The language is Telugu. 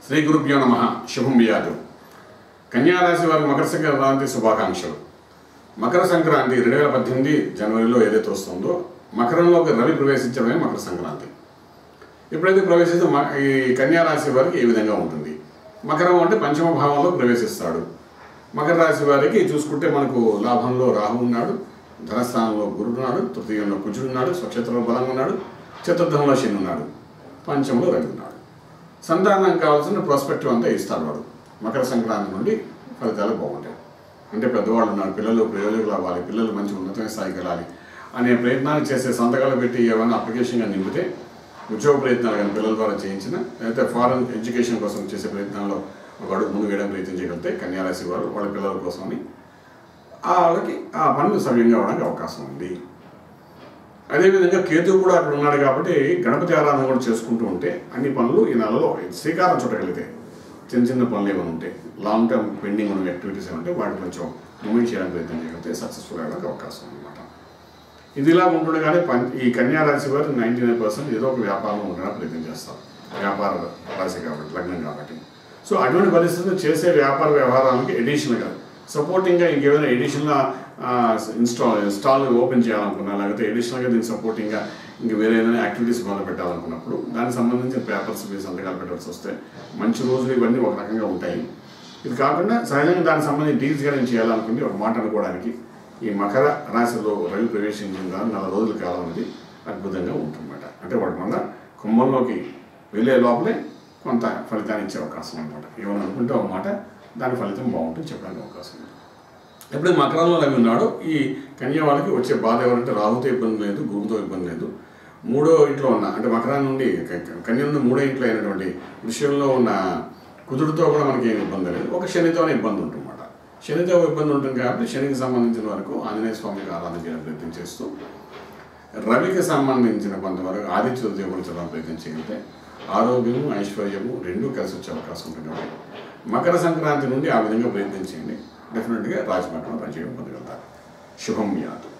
శ్రీ గురుభ్యో నమ శుభం బియాదు కన్యారాశి వారి మకర సంక్రాంతి శుభాకాంక్షలు మకర సంక్రాంతి రెండు వేల పద్దెనిమిది జనవరిలో ఏదైతే వస్తుందో మకరంలోకి రవి ప్రవేశించడమే మకర సంక్రాంతి ఎప్పుడైతే ప్రవేశిస్తే మ- ఈ కన్యారాశి వారికి ఏ విధంగా ఉంటుంది మకరం అంటే పంచమ భావంలో ప్రవేశిస్తాడు మకర రాశి వారికి చూసుకుంటే మనకు లాభంలో రాహు ఉన్నాడు ధనస్థానంలో గురుడు ఉన్నాడు తృతీయంలో కుజుడు ఉన్నాడు స్వక్షేత్రంలో బలంగా ఉన్నాడు చతుర్థంలో శని ఉన్నాడు పంచంలో రవి ఉన్నాడు సంతానం కావాల్సిన ప్రాస్పెక్టివ్ అంతా ఇస్తాడు వాడు మకర సంక్రాంతి నుండి ఫలితాలు బాగుంటాయి అంటే పెద్దవాళ్ళు ఉన్నారు పిల్లలు ప్రయోజకులు అవ్వాలి పిల్లలు మంచి ఉన్నతమైన స్థాయికి వెళ్ళాలి అనే ప్రయత్నాలు చేసే సంతకాలు పెట్టి ఏమైనా అప్లికేషన్గా నింపితే ఉద్యోగ ప్రయత్నాలు కానీ పిల్లల ద్వారా చేయించిన లేకపోతే ఫారెన్ ఎడ్యుకేషన్ కోసం చేసే ప్రయత్నాల్లో ఒక అడుగు ముందు వేయడం ప్రయత్నం చేయగలిగితే కన్యారాశి వారు వాళ్ళ పిల్లల కోసమని ఆ వాళ్ళకి ఆ పనులు సవ్యంగా అవడానికి అవకాశం ఉంది అదేవిధంగా కేతు కూడా అక్కడ ఉన్నాడు కాబట్టి గణపతి ఆరాధన కూడా చేసుకుంటూ ఉంటే అన్ని పనులు ఈ నెలలో శ్రీకారం చుట్టగలిగితే చిన్న చిన్న పనులు ఏమైనా ఉంటే లాంగ్ టర్మ్ పెండింగ్ ఉన్న యాక్టివిటీస్ ఏమంటే వాటిని కొంచెం మూమెంట్ చేయడానికి ప్రయత్నం చేయగలిగితే సక్సెస్ఫుల్ అవ్వడానికి అవకాశం అనమాట ఇది ఇలా ఉంటుండగానే పం- ఈ కన్యా రాశి వారు నైంటీ నైన్ పర్సెంట్ ఏదో ఒక వ్యాపారంలో ఉండడానికి ప్రయత్నం చేస్తారు వ్యాపార రాశి కాబట్టి లగ్నం కాబట్టి సో అటువంటి పరిస్థితుల్లో చేసే వ్యాపార వ్యవహారానికి ఎడిషనల్గా సపోర్టింగ్గా ఇంకేమైనా ఎడిషనల్గా ఇన్స్టాల్ స్టాల్ ఓపెన్ చేయాలనుకున్నా లేకపోతే ఎడిషనల్గా దీనికి సపోర్టింగ్గా ఇంక వేరే ఏదైనా యాక్టివిటీస్ మొదలు పెట్టాలనుకున్నప్పుడు దానికి సంబంధించిన పేపర్స్ మీ సంతకాలు పెట్టాల్సి వస్తే మంచి రోజులు ఇవన్నీ ఒక రకంగా ఉంటాయి ఇది కాకుండా సహజంగా దానికి సంబంధించి డీల్స్ కానీ చేయాలనుకుంటే ఒక మాట అనుకోవడానికి ఈ మకర రాశిలో రవి ప్రవేశించిన దాని నెల రోజుల కాలం అనేది అద్భుతంగా ఉంటుందన్నమాట అంటే వాటి వల్ల కుంభంలోకి వెళ్ళే లోపలే కొంత ఫలితాన్ని ఇచ్చే అవకాశం అనమాట ఏమైనా అనుకుంటే ఒక మాట దాని ఫలితం బాగుంటుంది చెప్పడానికి అవకాశం ఉంది ఎప్పుడు మకరంలో రవి ఉన్నాడో ఈ కన్య వాళ్ళకి వచ్చే బాధ ఎవరంటే రాహుతో ఇబ్బంది లేదు గురువుతో ఇబ్బంది లేదు మూడో ఇంట్లో ఉన్న అంటే మకరం నుండి క- క- కన్య నుండి మూడో ఇంట్లో అయినటువంటి విషయంలో ఉన్న కుదురుతో కూడా మనకి ఏమి ఇబ్బంది లేదు ఒక శనితోనే ఇబ్బంది ఉంటుందన్నమాట శనితో ఇబ్బంది ఉంటుంది కాబట్టి శనికి సంబంధించిన వరకు ఆంజనేయ స్వామికి ఆరాధన చేయడం ప్రయత్నం చేస్తూ రవికి సంబంధించిన కొంతవరకు ఆదిత్య ఉద్యోగులు చదవడం ప్రయత్నం చేయగలిగితే ఆరోగ్యము ఐశ్వర్యము రెండూ కలిసి వచ్చే అవకాశం ఉంటుంది కాబట్టి మకర సంక్రాంతి నుండి ఆ విధంగా ప్రయత్నం చేయండి డెఫినెట్గా రాజమకరం రాజ్యం పొందగలుగుతారు శుభం యాదు